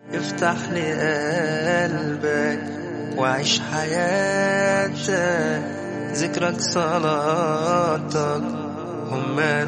افتح لي قلبك وعيش حياتك ذكرك صلاتك هما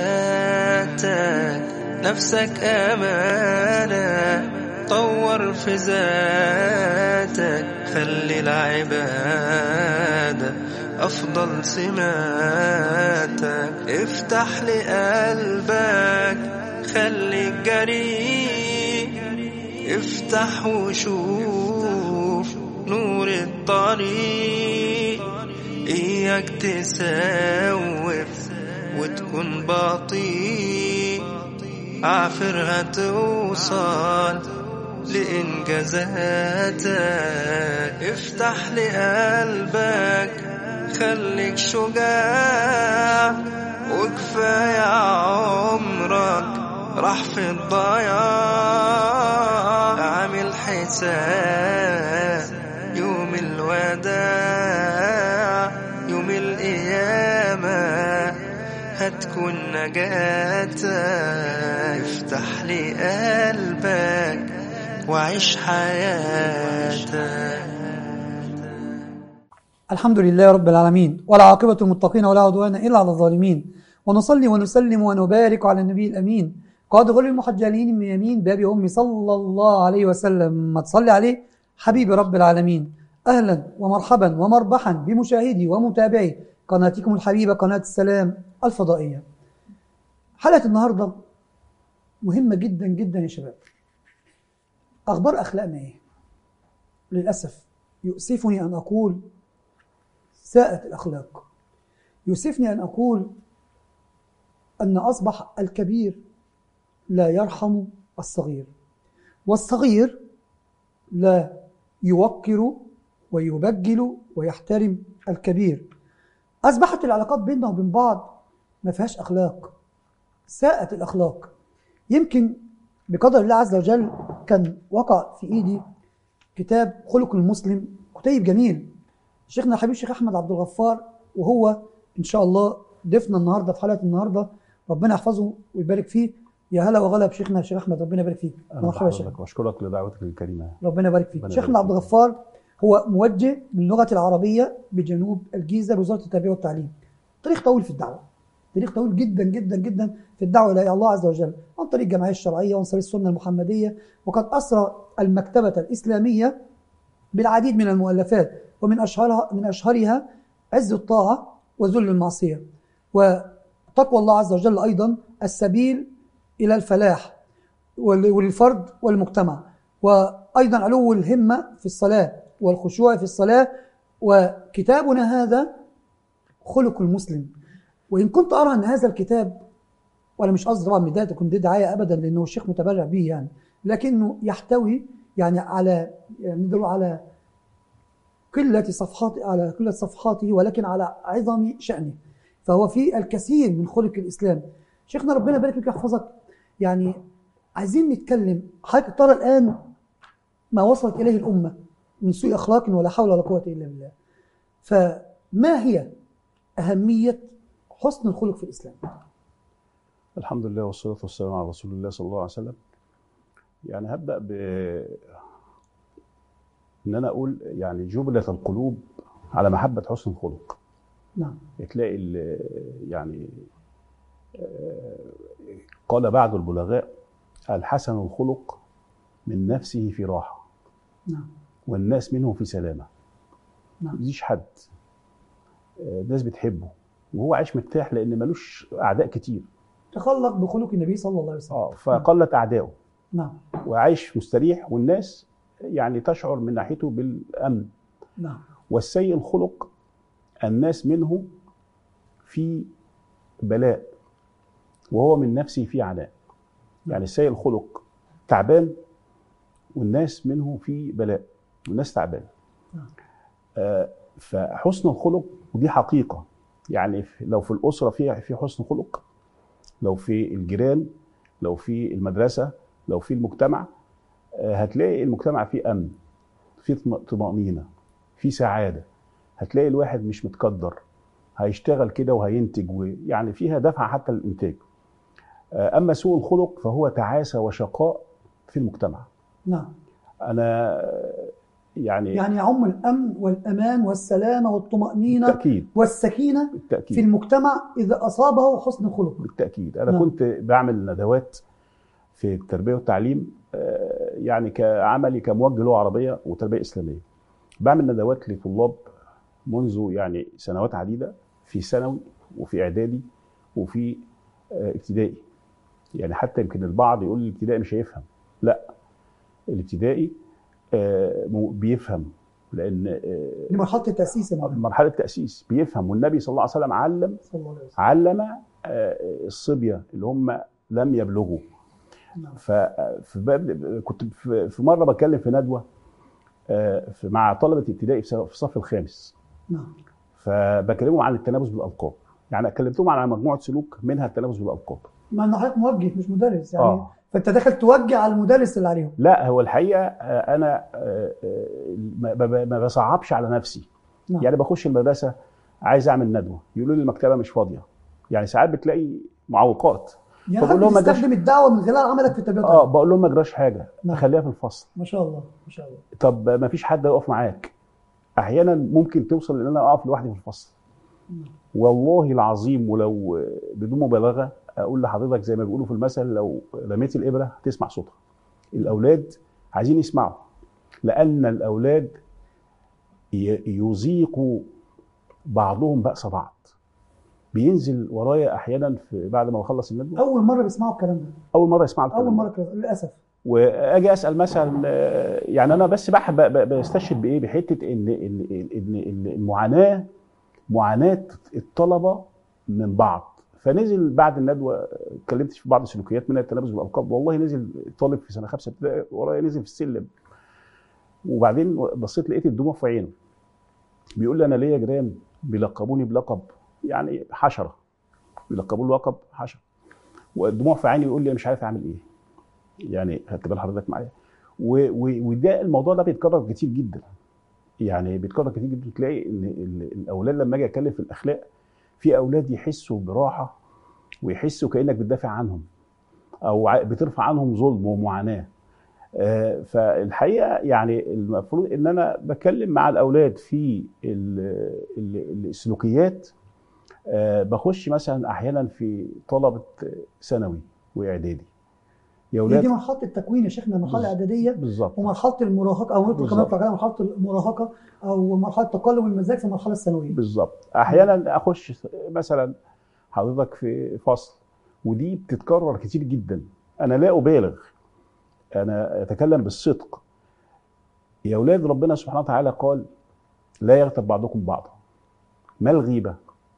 نجاتك نفسك أمانة طور في ذاتك خلي العبادة أفضل سماتك افتح لي قلبك خليك جريء افتح وشوف نور الطريق إياك تسوف وتكون بطيء عافر هتوصل لإنجازاتك افتح لي قلبك خليك شجاع وكفاية عمرك راح في الضياع عامل حساب يوم الوداع يوم القيامة هتكون نجاتك افتح لي قلبك وعيش حياتك الحمد لله رب العالمين والعاقبة المتقين ولا عدوان إلا على الظالمين ونصلي ونسلم ونبارك على النبي الأمين قاد غر المحجلين من يمين باب أمي صلى الله عليه وسلم ما تصلي عليه حبيب رب العالمين أهلا ومرحبا ومربحا بمشاهدي ومتابعي قناتكم الحبيبة قناة السلام الفضائية حلقة النهاردة مهمة جدا جدا يا شباب أخبار أخلاقنا إيه؟ للأسف يؤسفني أن أقول ساءت الأخلاق يؤسفني أن أقول أن أصبح الكبير لا يرحم الصغير والصغير لا يوقر ويبجل ويحترم الكبير أصبحت العلاقات بيننا وبين بعض ما فيهاش أخلاق ساءت الأخلاق يمكن بقدر الله عز وجل كان وقع في إيدي كتاب خلق المسلم كتيب جميل شيخنا الحبيب الشيخ أحمد عبد الغفار وهو إن شاء الله ضيفنا النهاردة في حلقة النهاردة ربنا يحفظه ويبارك فيه يا هلا وغلا بشيخنا الشيخ أحمد ربنا يبارك فيك أنا مرحبا يا شيخ بحضرتك وأشكرك لدعوتك الكريمة ربنا يبارك فيك ربنا شيخنا يبارك عبد الغفار هو موجه باللغة العربية بجنوب الجيزة بوزارة التربية والتعليم تاريخ طويل في الدعوة تاريخ طويل جدا جدا جدا في الدعوة إلى الله عز وجل عن طريق الجمعية الشرعية وانصار السنة المحمدية وقد أسرى المكتبة الإسلامية بالعديد من المؤلفات ومن أشهرها من أشهرها عز الطاعة وذل المعصية وتقوى الله عز وجل أيضا السبيل إلى الفلاح وال- وللفرد والمجتمع وأيضا علو الهمة في الصلاة والخشوع في الصلاة وكتابنا هذا خلق المسلم وإن كنت أرى أن هذا الكتاب وأنا مش قصدي طبعا بداية تكون دي دعاية أبدا لأنه الشيخ متبرع به يعني لكنه يحتوي يعني على يعني نقدر نقول على قلة صفحات على قلة صفحاته ولكن على عظم شأنه فهو في الكثير من خلق الإسلام شيخنا ربنا يبارك فيك يحفظك يعني عايزين نتكلم حضرتك ترى الآن ما وصلت إليه الأمة من سوء أخلاق ولا حول ولا قوة إلا بالله فما هي أهمية حسن الخلق في الإسلام الحمد لله والصلاة والسلام على رسول الله صلى الله عليه وسلم يعني هبدأ ب إن أنا أقول يعني جبلة القلوب على محبة حسن الخلق نعم تلاقي ال- يعني آه، قال بعض البلغاء الحسن الخلق من نفسه في راحة نعم والناس منه في سلامة نعم. ما يأذيش حد آه، الناس بتحبه وهو عايش مرتاح لأن ملوش أعداء كتير تخلق بخلق النبي صلى الله عليه وسلم اه فقلت أعدائه نعم وعايش مستريح والناس يعني تشعر من ناحيته بالامن نعم والسيء الخلق الناس منه في بلاء وهو من نفسه في عناء يعني السيء الخلق تعبان والناس منه في بلاء والناس تعبان نعم. آه فحسن الخلق ودي حقيقه يعني في- لو في الاسره في في حسن خلق لو في الجيران لو في المدرسه لو في المجتمع آه، هتلاقي المجتمع فيه امن فيه طم- طمانينه فيه سعاده هتلاقي الواحد مش متقدر هيشتغل كده وهينتج ويعني فيها دفعه حتى للانتاج آه، اما سوء الخلق فهو تعاسه وشقاء في المجتمع نعم انا آه، يعني, يعني يعم الأمن والأمان والسلامة والطمأنينة بالتاكيد والسكينة في بالتاكيد المجتمع إذا أصابه حسن خلق بالتاكيد انا نعم. كنت بعمل ندوات في التربيه والتعليم آه، يعني كعملي كموجه لغه عربيه وتربيه اسلاميه بعمل ندوات لطلاب منذ يعني سنوات عديده في ثانوي وفي اعدادي وفي آه، ابتدائي يعني حتى يمكن البعض يقول الابتدائي مش هيفهم لا الابتدائي آه، مو- بيفهم لان آه، دي مرحلة التأسيس يا مولانا مرحله تاسيس بيفهم والنبي صلى الله عليه وسلم علم صلى الله عليه وسلم علم آه، الصبيه اللي هم لم يبلغوا نعم. ففي باب كنت في في مره بتكلم في ندوه آه، في- مع طلبه ابتدائي في صف- في الصف الخامس نعم فبكلمهم عن التنافس بالالقاب يعني كلمتهم عن مجموعه سلوك منها التنافس بالالقاب مع إن حضرتك موجه مش مدرس يعني اه فأنت داخل توجه على المدرس اللي عليهم لا هو الحقيقه آه، انا آه، آه، ما ما- ما بصعبش على نفسي نعم. يعني بخش المدرسه عايز اعمل ندوه يقولوا لي المكتبه مش فاضيه يعني ساعات بتلاقي معوقات يعني فبقول حضرتك لهم ما تستخدم الدعوة من خلال عملك في التربية اه والتعليم. بقول لهم ما جراش حاجه نعم. خليها في الفصل ما شاء الله ما شاء الله طب ما فيش حد يقف معاك احيانا ممكن توصل ان انا اقف لوحدي في الفصل نعم. والله العظيم ولو بدون مبالغه اقول لحضرتك زي ما بيقولوا في المثل لو رميت الابره هتسمع صوتها الاولاد عايزين يسمعوا لان الاولاد ي- يذيقوا بعضهم باس بعض بينزل ورايا احيانا في بعد ما بخلص الندوه أول مرة بيسمعوا الكلام ده اول مره يسمعوا الكلام أول ده. مرة كده للأسف واجي اسال مثلا آه، يعني انا بس بح- ب- ب- بستشهد بايه بحته ان ان ان إن المعاناه معاناه الطلبه من بعض فنزل بعد الندوه اتكلمت في بعض السلوكيات منها التلبس بالالقاب والله نزل طالب في سنه خمسه ابتدائي ورايا نزل في السلم وبعدين بصيت لقيت الدموع في عينه بيقول لي انا ليا جيران بيلقبوني بلقب يعني حشره بيلقبوا له لقب حشره والدموع في عيني يقول لي أنا مش عارف اعمل ايه يعني خدت بال حضرتك معايا و- و- وده الموضوع ده بيتكرر كتير جدا يعني بيتكرر كتير جدا تلاقي ان ال- الاولاد لما اجي اتكلم في الاخلاق في اولاد يحسوا براحه ويحسوا كانك بتدافع عنهم او ع- بترفع عنهم ظلم ومعاناه آه، فالحقيقه يعني المفروض ان انا بتكلم مع الاولاد في ال- ال- السلوكيات آه، بخش مثلا احيانا في طلبه ثانوي واعدادي يا هي اولاد دي مرحلة التكوين يا شيخنا المرحلة بالظبط. الإعدادية بالظبط ومرحلة المراهقة أو نطلق كمان بالظبط. عليها مرحلة المراهقة أو مرحلة تقلب المزاج في المرحلة الثانوية بالظبط احيانا اخش مثلا حضرتك في فصل ودي بتتكرر كتير جدا انا لا ابالغ انا اتكلم بالصدق يا اولاد ربنا سبحانه وتعالى قال لا يغتب بعضكم بعضا ما الغيبه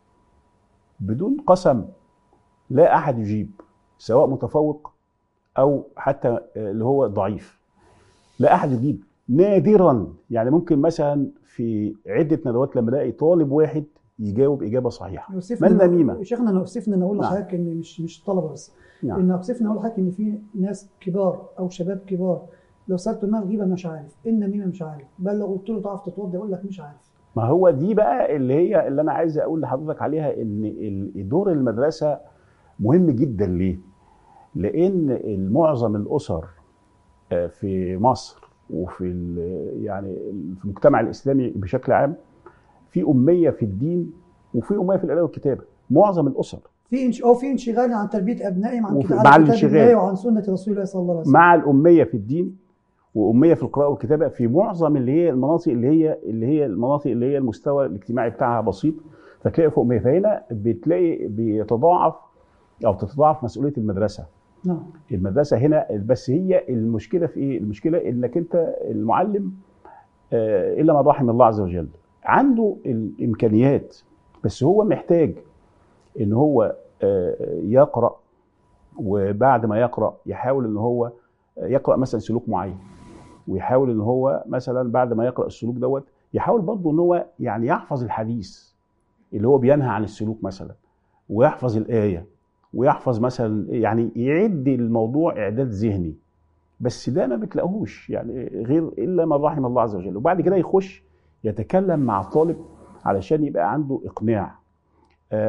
بدون قسم لا احد يجيب سواء متفوق او حتى اللي هو ضعيف لا احد يجيب نادرا يعني ممكن مثلا في عده ندوات لما الاقي طالب واحد يجاوب اجابه صحيحه يوسفنا ما النميمة؟ شيخنا انا يوسفنا انا اقول نعم. لحضرتك ان مش مش طلبه بس نعم. ان يوسفنا اقول لحضرتك ان في ناس كبار او شباب كبار لو سالته ما الغيبه مش عارف إيه النميمه مش عارف بل لو قلت له تعرف تتوضى يقول لك مش عارف ما هو دي بقى اللي هي اللي انا عايز اقول لحضرتك عليها ان ال- دور المدرسه مهم جدا ليه؟ لان معظم الاسر آه، في مصر وفي ال- يعني في المجتمع الاسلامي بشكل عام في اميه في الدين وفي اميه في القراءه والكتابه معظم الاسر في انش... او في انشغال عن تربيه ابنائهم عن وفي- كتاب مع عن كتاب الانشغال. الله وعن سنه رسول الله صلى الله عليه وسلم مع الاميه في الدين واميه في القراءه والكتابه في معظم اللي هي المناطق اللي هي اللي هي المناطق اللي هي المستوى الاجتماعي بتاعها بسيط فتلاقي في اميه فهنا بتلاقي بيتضاعف او تتضاعف مسؤوليه المدرسه نعم المدرسه هنا بس هي المشكله في ايه المشكله انك انت المعلم آه، الا ما رحم الله عز وجل عنده الامكانيات بس هو محتاج ان هو آه، يقرا وبعد ما يقرا يحاول ان هو يقرا مثلا سلوك معين ويحاول ان هو مثلا بعد ما يقرا السلوك دوت يحاول برضه ان هو يعني يحفظ الحديث اللي هو بينهى عن السلوك مثلا ويحفظ الايه ويحفظ مثلا يعني يعد الموضوع اعداد ذهني بس ده ما بتلاقوهوش يعني غير الا من رحم الله عز وجل وبعد كده يخش يتكلم مع الطالب علشان يبقى عنده اقناع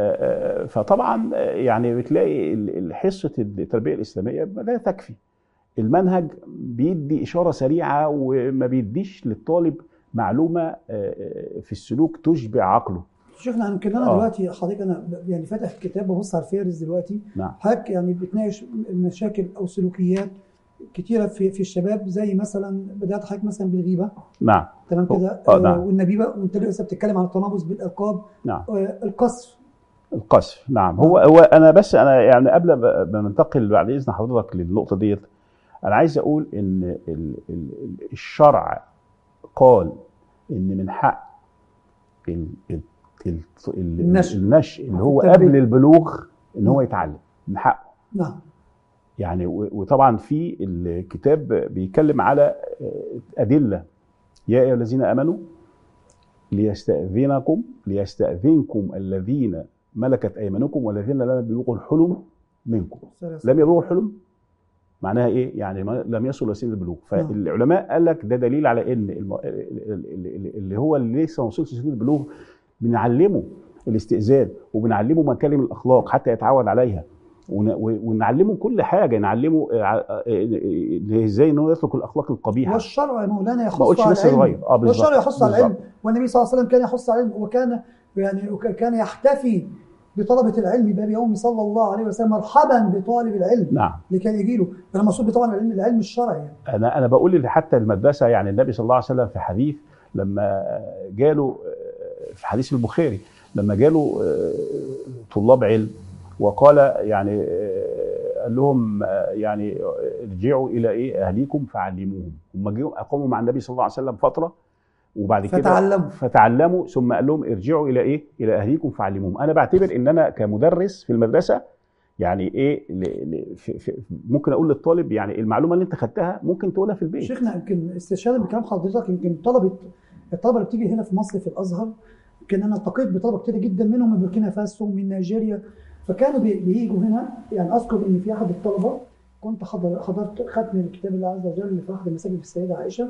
آه، آه، فطبعا آه، يعني بتلاقي ال- ال- حصه التربيه الاسلاميه لا تكفي المنهج بيدي اشاره سريعه وما بيديش للطالب معلومه آه، آه، في السلوك تشبع عقله شفنا يمكن انا آه. دلوقتي حضرتك انا ب- يعني فاتح الكتاب ببص على الفهرس دلوقتي نعم حضرتك يعني بتناقش مشاكل او سلوكيات كتيره في في الشباب زي مثلا بدات حضرتك مثلا بالغيبه نعم تمام أوه. كده آه، نعم. والنبيبه وانت لسه بتتكلم عن التنابز بالالقاب نعم آه، القصف القذف نعم هو هو انا بس انا يعني قبل ما ما ننتقل بعد اذن حضرتك للنقطه ديت انا عايز اقول ان ال- ال- ال- الشرع قال ان من حق ال- ال- ال- ال- النشء. النشء اللي هو التربية. قبل البلوغ ان هو يتعلم من حقه نعم يعني و- وطبعا في الكتاب بيتكلم على ادله يا ايها الذين امنوا ليستاذنكم ليستاذنكم الذين ملكت ايمانكم والذين لم يبلغوا الحلم منكم لم يبلغوا الحلم معناها ايه يعني ما لم يصل الى سن البلوغ نعم. فالعلماء قال لك ده دليل على ان الم... اللي هو اللي لسه ما وصلش لسن البلوغ بنعلمه الاستئذان وبنعلمه مكارم الاخلاق حتى يتعود عليها ون- و- ونعلمه كل حاجه نعلمه آه، آه، آه، ازاي انه يترك الاخلاق القبيحه والشرع يا مولانا يحث ما قلتش على لسه العلم صغير اه بالظبط والشرع يحث على بالظبط. العلم والنبي صلى الله عليه وسلم كان يحث على العلم وكان يعني وك- كان يحتفي بطلبة العلم باب يوم صلى الله عليه وسلم مرحبا بطالب العلم نعم لكي يجي له انا مقصود طبعا العلم العلم الشرعي يعني. انا انا بقول ان حتى المدرسه يعني النبي صلى الله عليه وسلم في حديث لما جاله في حديث البخاري لما جاله طلاب علم وقال يعني قال لهم يعني ارجعوا الى ايه اهليكم فعلموهم هم جوا اقاموا مع النبي صلى الله عليه وسلم فتره وبعد كده فتعلموا. فتعلموا ثم قال لهم ارجعوا الى ايه الى اهليكم فعلموهم انا بعتبر ان انا كمدرس في المدرسه يعني ايه ل... ل... في... في... ممكن اقول للطالب يعني المعلومه اللي انت خدتها ممكن تقولها في البيت شيخنا يمكن استشهادا بكلام حضرتك يمكن طلبه الطلبه اللي بتيجي هنا في مصر في الازهر يمكن انا التقيت بطلبه كتير جدا منهم من بوركينا فاسو ومن نيجيريا فكانوا بي- بييجوا هنا يعني اذكر ان في احد الطلبه كنت حضر حضرت ختم الكتاب الله عز وجل اللي في احد المساجد في السيده عائشه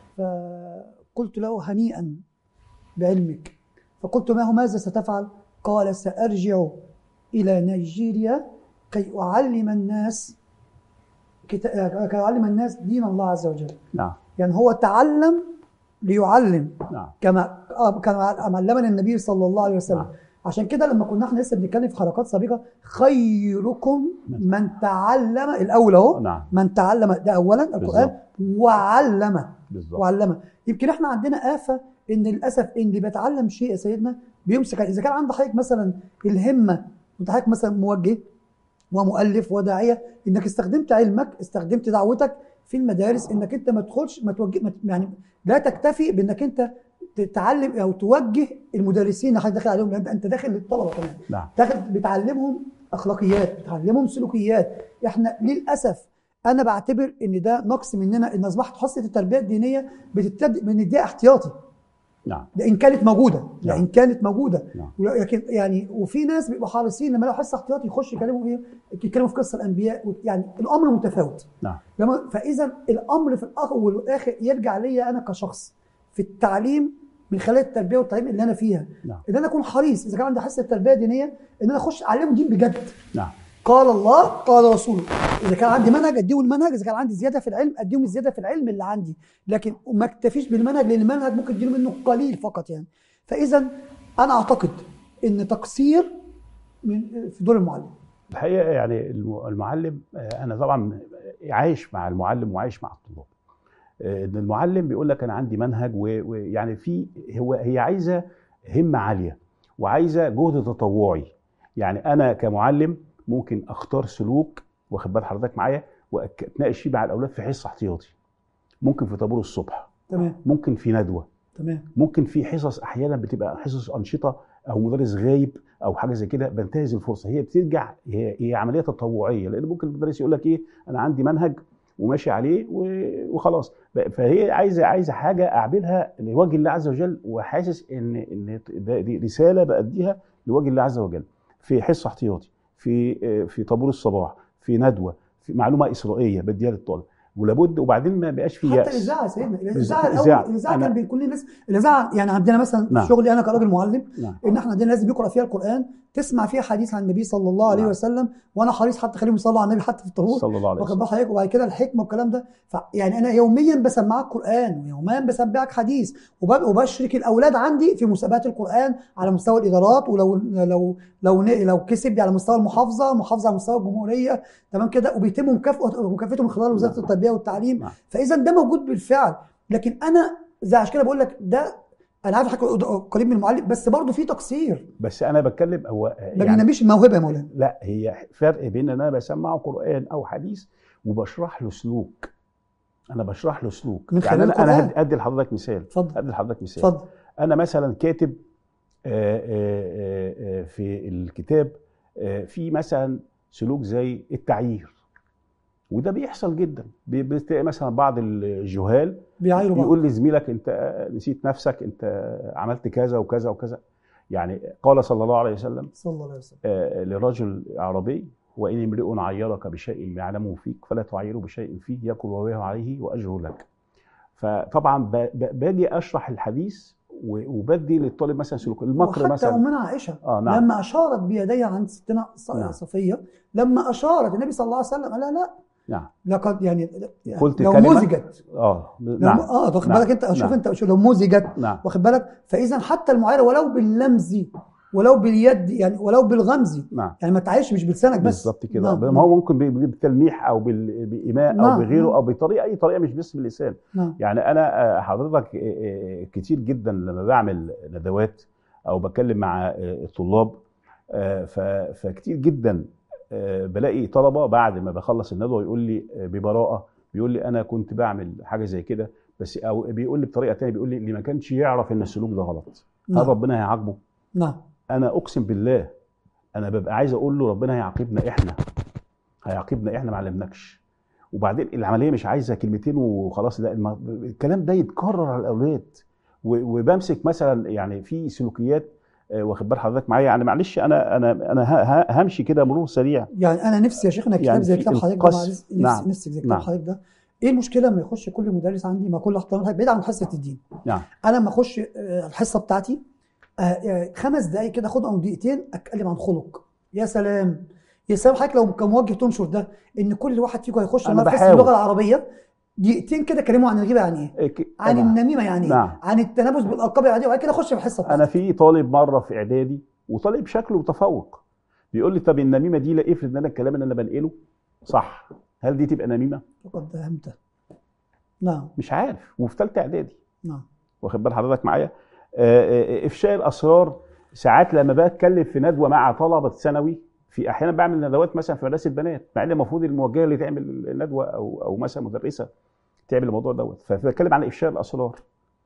فقلت له هنيئا بعلمك فقلت له ماذا ستفعل؟ قال سارجع الى نيجيريا كي اعلم الناس كتا- كي اعلم الناس دين الله عز وجل نعم يعني هو تعلم ليعلم نعم كما آه، كما علمنا النبي صلى الله عليه وسلم نعم. عشان كده لما كنا احنا لسه بنتكلم في حلقات سابقه خيركم من تعلم الاول اهو نعم من تعلم ده اولا القران وعلم بالظبط وعلمه يمكن احنا عندنا آفة ان للاسف ان اللي بيتعلم شيء يا سيدنا بيمسك عليه. اذا كان عند حضرتك مثلا الهمه وانت حضرتك مثلا موجه ومؤلف وداعيه انك استخدمت علمك استخدمت دعوتك في المدارس انك انت ما تدخلش ما توجه ما ت- يعني لا تكتفي بانك انت تتعلم او توجه المدرسين اللي حضرتك داخل عليهم لان انت داخل للطلبه كمان نعم داخل بتعلمهم اخلاقيات بتعلمهم سلوكيات احنا للاسف انا بعتبر ان ده نقص مننا ان اصبحت حصه التربيه الدينيه بتبتدئ بنديها احتياطي نعم ده ان كانت موجوده ده نعم. ان كانت موجوده نعم. لكن يعني وفي ناس بيبقوا حريصين لما يلاقوا حصه احتياطي يخش يكلموا ايه يتكلموا في قصه الانبياء يعني الامر متفاوت نعم لما فاذا الامر في الاول والاخر يرجع ليا انا كشخص في التعليم من خلال التربيه والتعليم اللي انا فيها نعم ان انا اكون حريص اذا كان عندي حصه تربيه دينيه ان انا اخش اعلمهم دين بجد نعم قال الله قال رسوله اذا كان عندي منهج اديهم المنهج اذا كان عندي زياده في العلم اديهم الزياده في العلم اللي عندي لكن ما اكتفيش بالمنهج لان المنهج ممكن اديله منه قليل فقط يعني فاذا انا اعتقد ان تقصير من في دور المعلم الحقيقه يعني الم- المعلم آه، انا طبعا عايش مع المعلم وعايش مع الطلاب آه، ان المعلم بيقول لك انا عندي منهج و- ويعني في هو هي عايزه همه عاليه وعايزه جهد تطوعي يعني انا كمعلم ممكن اختار سلوك واخد بال حضرتك معايا واتناقش فيه مع الاولاد في حصه احتياطي ممكن في طابور الصبح تمام ممكن في ندوه تمام ممكن في حصص احيانا بتبقى حصص انشطه او مدرس غايب او حاجه زي كده بنتهز الفرصه هي بترجع هي, هي عمليه تطوعيه لان ممكن المدرس يقول لك ايه انا عندي منهج وماشي عليه و- وخلاص ب- فهي عايزه عايزه حاجه اعملها لوجه الله عز وجل وحاسس ان ان ده- دي رساله باديها لوجه الله عز وجل في حصه احتياطي في في طابور الصباح في ندوه في معلومه اسرائيليه بديها للطالب ولابد وبعدين ما بقاش في حتى يأس الاذاعه يا سيدنا الاذاعه بالظبط، الاول الإذاعة. الاذاعه أنا- كان بين كل الناس الاذاعه يعني عندنا مثلا نعم. في شغلي انا كراجل معلم نعم ان احنا عندنا لازم يقرا فيها القران تسمع فيها حديث عن النبي صلى الله عليه نعم. وسلم وانا حريص حتى خليهم يصلوا على النبي حتى في الطابور صلى الله عليه واخد وسلم بال حضرتك وبعد كده الحكمه والكلام ده ف يعني انا يوميا بسمعك قران ويوميا بسمعك حديث وب- وبشرك الاولاد عندي في مسابقات القران على مستوى الادارات ولو لو لو ن- لو كسب على مستوى المحافظه محافظه على مستوى الجمهوريه تمام كده وبيتم مكافاه مكافاته من خلال وزاره نعم. التربيه والتعليم نعم. فاذا ده موجود بالفعل لكن انا زي عشان كده بقول لك ده انا عارف حضرتك قريب من المعلم بس برضه في تقصير بس انا بتكلم هو ما يعني بينميش الموهبه يا مولانا لا هي فرق بين ان انا بسمعه قران او حديث وبشرح له سلوك انا بشرح له سلوك من يعني خلال انا انا القرآن. هدي- ادي لحضرتك مثال اتفضل ادي لحضرتك مثال اتفضل انا مثلا كاتب آه، آه، آه، آه، في الكتاب آه، في مثلا سلوك زي التعيير وده بيحصل جدا بي- بتلاقي مثلا بعض الجهال بيعايروا بعض يقول لزميلك انت نسيت نفسك انت عملت كذا وكذا وكذا يعني قال صلى الله عليه وسلم صلى الله عليه وسلم آه، لرجل اعرابي وان امرئ عيرك بشيء يعلمه فيك فلا تعيره بشيء فيه ياكل وياه عليه واجره لك فطبعا ب- ب- باجي اشرح الحديث و- وبدي للطالب مثلا سلوك المكر وحتى مثلا امنا عائشه اه نعم لما اشارت بيديها عند ستنا ص- نعم. صفيه لما اشارت النبي صلى الله عليه وسلم قال لها لا نعم لقد يعني يعني قلت لو كلمة؟ مزجت اه لو نعم اه واخد نعم. بالك انت شوف نعم. انت شوف لو مزجت نعم واخد بالك فاذا حتى المعايره ولو باللمز ولو باليد يعني ولو بالغمز نعم يعني ما تعيش مش بلسانك بس بالظبط كده نعم. ما هو ممكن ب- بالتلميح او بال- بايماء او نعم. بغيره نعم. او بطريقه اي طريقه مش بس باللسان نعم يعني انا آه، حضرتك آه، آه، كتير جدا لما بعمل ندوات او بتكلم مع آه، الطلاب آه، ف- فكتير جدا آه، بلاقي طلبه بعد ما بخلص الندوه يقول لي آه، ببراءه بيقول لي انا كنت بعمل حاجه زي كده بس او بيقول لي بطريقه تانية بيقول لي اللي ما كانش يعرف ان السلوك ده غلط هل نعم ربنا هيعاقبه نعم انا اقسم بالله انا ببقى عايز اقول له ربنا هيعاقبنا احنا هيعاقبنا احنا ما علمناكش وبعدين العمليه مش عايزه كلمتين وخلاص لا الم- الكلام ده يتكرر على الاولاد و- وبمسك مثلا يعني في سلوكيات آه، واخد بال حضرتك معايا يعني معلش انا انا انا ه- ه- همشي كده مرور سريع يعني انا نفسي يا شيخنا كتاب يعني زي في كتاب حضرتك ده القص- معلش نفسي نعم. نفسي زي كتاب نعم. حضرتك ده ايه المشكله لما يخش كل مدرس عندي مع كل احترام بعيد عن حصه الدين نعم انا لما اخش آه، الحصه بتاعتي آه، آه، خمس دقائق كده اخد او دقيقتين اتكلم عن خلق يا سلام يا سلام حضرتك لو كموجه تنشر ده ان كل واحد فيكم هيخش أنا معاه في حصه بحاول. اللغه العربيه دقيقتين كده كلموا عن الغيبه يعني ايه إيه ك- عن طبعاً. النميمه يعني ايه نعم. عن التنابز بالالقاب العاديه وبعد كده اخش في الحصه انا بتاعتي في طالب مره في اعدادي وطالب شكله متفوق بيقول لي طب النميمه دي لا افرض ان انا الكلام اللي انا بنقله صح هل دي تبقى نميمه لقد فهمت نعم مش عارف وفي ثالثه اعدادي نعم واخد بال حضرتك معايا آه، آه، افشاء الاسرار ساعات لما بتكلم في ندوه مع طلبه ثانوي في احيانا بعمل ندوات مثلا في مدرسه بنات مع ان المفروض الموجهه اللي تعمل الندوه او او مثلا مدرسه تعمل الموضوع دوت فبتكلم عن افشاء الاسرار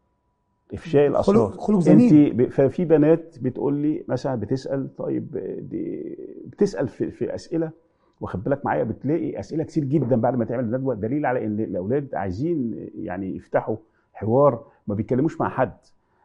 افشاء الاسرار خلق خلق زميل انت ب- ففي بنات بتقول لي مثلا بتسال طيب دي بتسال في, في اسئله واخد بالك معايا بتلاقي اسئله كتير جدا بعد ما تعمل الندوه دليل على ان الاولاد عايزين يعني يفتحوا حوار ما بيتكلموش مع حد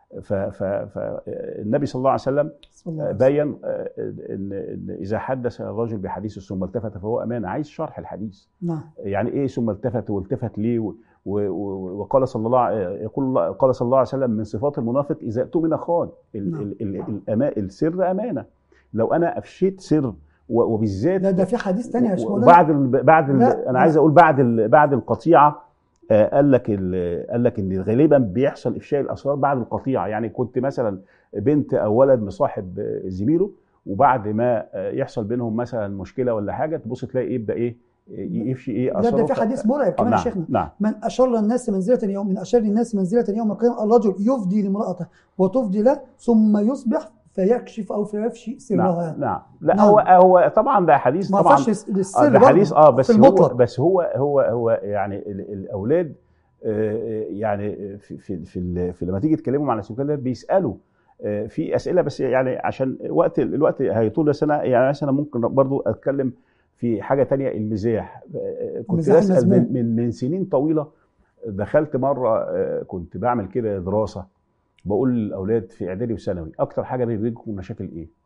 فالنبي صلى الله عليه وسلم صلى الله عليه وسلم. بين آه، ان إن اذا حدث الرجل بحديث ثم التفت فهو امان عايز شرح الحديث نعم يعني ايه ثم التفت والتفت ليه و- و- و- وقال صلى الله ع- يقول الله قال صلى الله عليه وسلم من صفات المنافق اذا اؤتمن خان ال- نعم. ال- ال- الأما- السر امانه لو انا افشيت سر و- وبالذات ده ده في حديث تاني يا شيخ مولانا. وبعد ال بعد ال لا، انا لا. عايز اقول بعد ال بعد القطيعه آه، قال لك ال- قال لك ان غالبا بيحصل افشاء الاسرار بعد القطيعه يعني كنت مثلا بنت او ولد مصاحب آه، زميله وبعد ما آه، يحصل بينهم مثلا مشكله ولا حاجه تبص تلاقي يبدا ايه آه، يفشي ايه ده ده اسراره في حديث مرعب آه، كمان يا نعم شيخنا نعم من اشر الناس منزله يوم من اشر الناس منزله يوم القيامه الرجل يفضي لامراته وتفضي له ثم يصبح فيكشف او فيفشي سرها نعم نعم لا نعم. هو هو طبعا ده حديث ما طبعا فيهاش آه، السر ده برضه حديث اه بس في هو المطلق بس هو هو هو يعني ال- الاولاد آه، يعني في في في, ال- في لما تيجي تكلمهم عن السلوكيات ده بيسالوا آه، في اسئله بس يعني عشان وقت الوقت هيطول بس انا يعني مثلا ممكن برضو اتكلم في حاجه تانية المزاح آه، كنت المزاح بسال المذموم. من, من من سنين طويله دخلت مره آه، كنت بعمل كده دراسه بقول للاولاد في اعدادي وثانوي اكتر حاجه بيواجهكم مشاكل ايه؟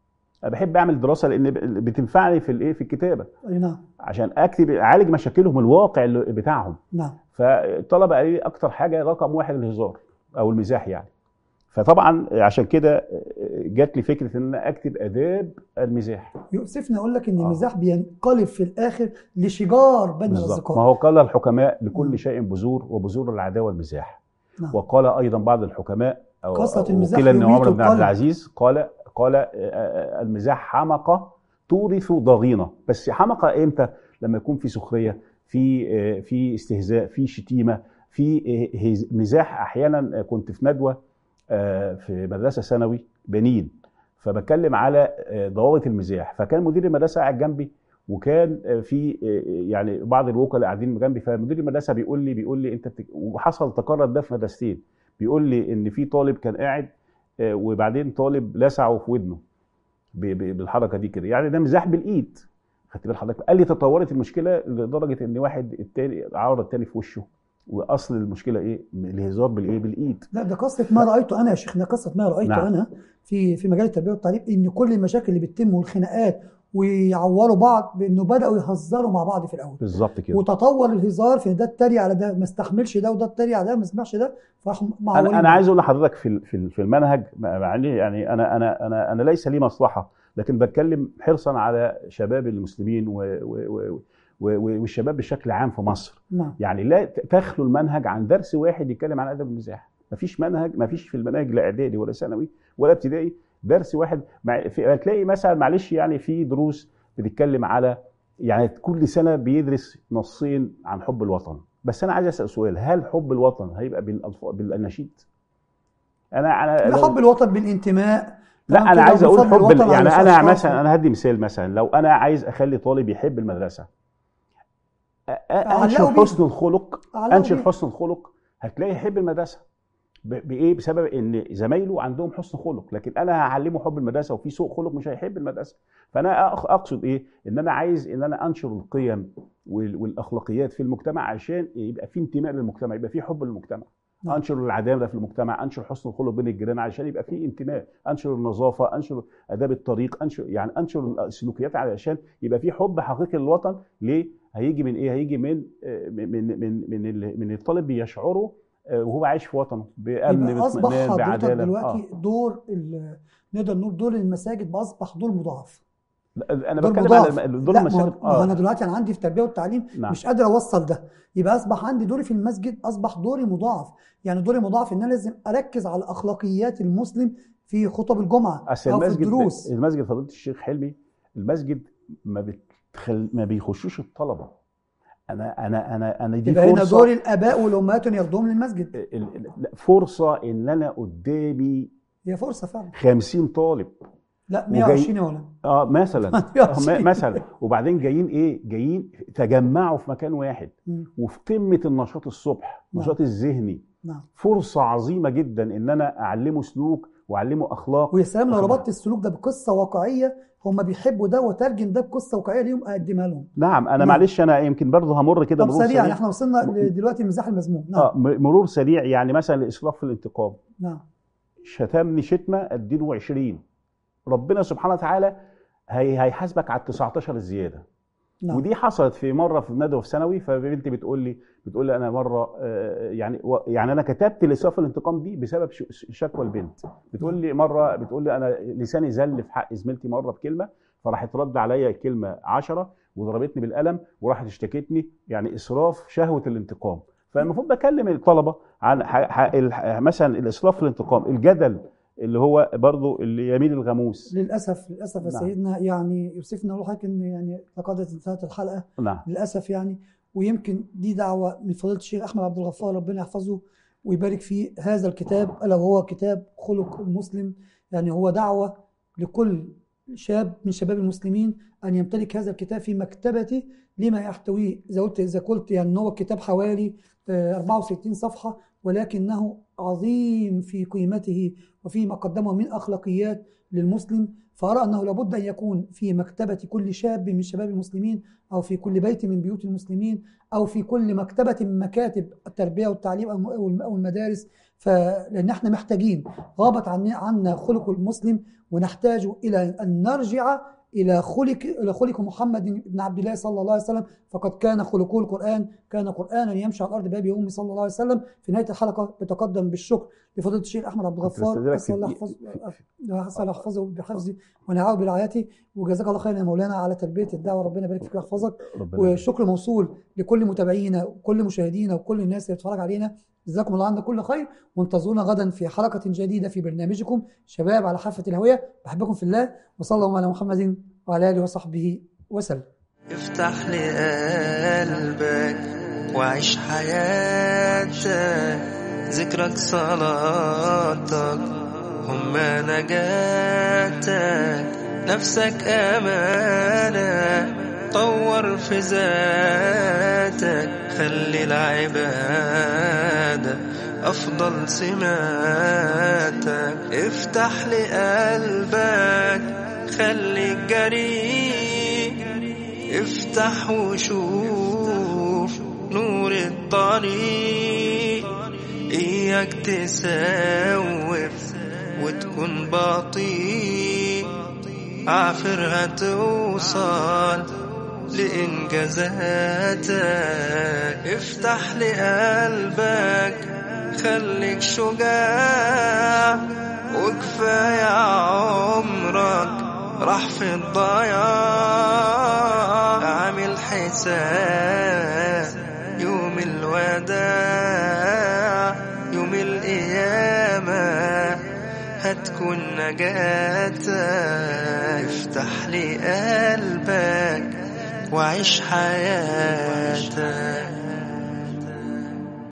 انا بحب اعمل دراسه لان ب- بتنفعني في الايه في الكتابه اي نعم عشان اكتب اعالج مشاكلهم الواقع اللي بتاعهم نعم فالطلبه قالوا لي اكتر حاجه رقم واحد الهزار او المزاح يعني فطبعا عشان كده جات لي فكره ان انا اكتب اداب المزاح يؤسفني اقول لك ان آه. المزاح بينقلب في الاخر لشجار بين بالظبط ما الاصدقاء هو قال الحكماء لكل نعم. شيء بذور وبذور العداوه المزاح نعم. وقال ايضا بعض الحكماء أو كثرة المزاح وكيل ان يميت عمر بن عبد القلب. العزيز قال قال آه، آه، المزاح حمقى تورث ضغينه بس حمقى امتى لما يكون في سخريه في آه، في استهزاء في شتيمه في آه، هز- مزاح احيانا كنت في ندوه آه، في مدرسه ثانوي بنين فبتكلم على آه، ضوابط المزاح فكان مدير المدرسه قاعد جنبي وكان آه، في آه، يعني بعض الوكلاء قاعدين جنبي فمدير المدرسه بيقول لي بيقول لي انت بتك... وحصل تكرر ده في مدرستين بيقول لي ان في طالب كان قاعد آه، وبعدين طالب لسعه في ودنه ب- ب- بالحركه دي كده يعني ده مزاح بالايد خدت بال حضرتك قال لي تطورت المشكله لدرجه ان واحد التاني عور التاني في وشه واصل المشكله ايه الهزار بالايه بالايد لا ده قصه ما رايته انا يا شيخنا قصه ما رايته نعم. انا في في مجال التربيه والتعليم ان كل المشاكل اللي بتتم والخناقات ويعوروا بعض بانه بداوا يهزروا مع بعض في الاول بالظبط كده وتطور الهزار في ده اتريق على ده ما استحملش ده وده اتريق على ده ما سمعش ده فراحوا معورين انا انا بعض. عايز اقول لحضرتك في ال- في ال- في المنهج مع إني يعني انا انا انا انا ليس لي مصلحه لكن بتكلم حرصا على شباب المسلمين و و و و والشباب بشكل عام في مصر نعم يعني لا ت- تخلو المنهج عن درس واحد يتكلم عن ادب المزاح مفيش منهج مفيش في المناهج لا اعدادي ولا ثانوي ولا ابتدائي درس واحد مع في هتلاقي مثلا معلش يعني في دروس بتتكلم على يعني كل سنه بيدرس نصين عن حب الوطن بس انا عايز اسال سؤال هل حب الوطن هيبقى بالألف- بالنشيد انا انا ده حب الوطن بالانتماء لا تمام انا كده، عايز اقول وبفضل حب ال- الوطن يعني على انا أشخاص. مثلا انا هدي مثال مثلا لو انا عايز اخلي طالب يحب المدرسه أ- أ- انشر علقوا بيه. حسن الخلق علقوا انشر بيه. حسن الخلق هتلاقي يحب المدرسه ب- بايه بسبب ان زمايله عندهم حسن خلق لكن انا هعلمه حب المدرسه وفي سوء خلق مش هيحب المدرسه فانا أخ- اقصد ايه ان انا عايز ان انا انشر القيم وال- والاخلاقيات في المجتمع عشان يبقى في انتماء للمجتمع يبقى في حب للمجتمع نعم. انشر العداله في المجتمع انشر حسن الخلق بين الجيران عشان يبقى في انتماء انشر النظافه انشر اداب الطريق انشر يعني انشر السلوكيات علشان يبقى في حب حقيقي للوطن ليه هيجي من ايه هيجي من آه، من من من من, ال- من الطالب بيشعره آه، وهو عايش في وطنه بامن يبقى اصبح باطمئنان حضرتك بعداله دلوقتي دور ال- نقدر نقول دور المساجد بقى اصبح دور مضاعف لا، انا دور بتكلم مضاعف على دور لا ما هو- المساجد ما هو انا اه دلوقتي انا عندي في التربيه والتعليم نعم. مش قادر اوصل ده يبقى اصبح عندي دوري في المسجد اصبح دوري مضاعف يعني دوري مضاعف ان انا لازم اركز على اخلاقيات المسلم في خطب الجمعه اصل او في المسجد الدروس المسجد فضيله الشيخ حلمي المسجد ما بتخل ما بيخشوش الطلبه انا انا انا انا دي يبقى هنا فرصه دور الاباء والامهات ان ياخدوهم للمسجد ال- ال- لا، فرصه ان انا قدامي هي فرصه فعلا 50 طالب لا وجاي- 120 يا مولانا اه مثلا 120. آه، م- مثلا وبعدين جايين ايه جايين تجمعوا في مكان واحد مم. وفي قمه النشاط الصبح نعم. النشاط الذهني نعم فرصه عظيمه جدا ان انا اعلمه سلوك واعلمه اخلاق ويا سلام لو واخد ربطت السلوك ده بقصه واقعيه هم بيحبوا ده وترجم ده بقصه واقعيه ليهم اقدمها لهم نعم انا نعم. معلش انا يمكن برضه همر كده طب مرور سريعا سريع احنا وصلنا ل- دلوقتي المزاح المذموم نعم اه م- مرور سريع يعني مثلا الاسراف في الانتقام نعم شتمني شتمه اديله 20 ربنا سبحانه وتعالى هي هيحاسبك على ال 19 الزياده نعم ودي حصلت في مره في ندوه في ثانوي فبنتي بتقول لي بتقول لي انا مره آه، يعني و- يعني انا كتبت الاسراف الانتقام دي بسبب ش- شكوى البنت بتقول لي مره بتقول لي انا لساني زل في حق زميلتي مره بكلمه فراحت رد عليا الكلمه 10 وضربتني بالقلم وراحت اشتكتني يعني اسراف شهوه الانتقام فالمفروض بكلم الطلبه عن ح- ح- الح- مثلا الاسراف في الانتقام الجدل اللي هو برضو اللي يمين الغموس للاسف للاسف يا نعم. سيدنا يعني يوسفنا نقول لحضرتك ان يعني لقد انتهت الحلقه نعم للاسف يعني ويمكن دي دعوه من فضيله الشيخ احمد عبد الغفار ربنا يحفظه ويبارك فيه هذا الكتاب الا وهو كتاب خلق المسلم يعني هو دعوه لكل شاب من شباب المسلمين أن يمتلك هذا الكتاب في مكتبته لما يحتويه إذا قلت إذا قلت يعني إن هو الكتاب حوالي آه، 64 صفحة ولكنه عظيم في قيمته وفي ما قدمه من أخلاقيات للمسلم فأرى أنه لابد أن يكون في مكتبة كل شاب من شباب المسلمين أو في كل بيت من بيوت المسلمين أو في كل مكتبة من مكاتب التربية والتعليم أو الم- أو المدارس فلأن احنا محتاجين غابت عنا عنا خلق المسلم ونحتاج إلى أن نرجع إلى خلق إلى خلق محمد بن عبد الله صلى الله عليه وسلم فقد كان خلقه القرآن كان قرآنا يمشي على الأرض بأبي وأمي صلى الله عليه وسلم في نهاية الحلقة بتقدم بالشكر لفضيلة الشيخ أحمد عبد الغفار بستأذنك أسأل الله في- يحفظ في- أسأل الله يحفظه بحفظه ونعاه برعايته وجزاك الله خيرا يا مولانا على تلبية الدعوة ربنا يبارك فيك ويحفظك ربنا يبارك. وشكر موصول لكل متابعينا وكل مشاهدينا وكل الناس اللي بتتفرج علينا جزاكم الله عنا كل خير وانتظرونا غدا في حلقة جديدة في برنامجكم شباب على حافة الهوية بحبكم في الله وصلى الله على محمد وعلى آله وصحبه وسلم افتح لي قلبك وعيش حياتك ذكرك صلاتك هما نجاتك نفسك أمانة طور في ذاتك خلي العبادة أفضل سماتك افتح لي قلبك خليك جريء افتح وشوف نور الطريق اياك تسوف وتكون بطيء عافر هتوصل لإنجازاتك افتح لي قلبك خليك شجاع وكفاية عمرك راح في الضياع عامل حساب يوم الوداع يوم القيامة هتكون نجاتك افتح لي قلبك وعيش حياتك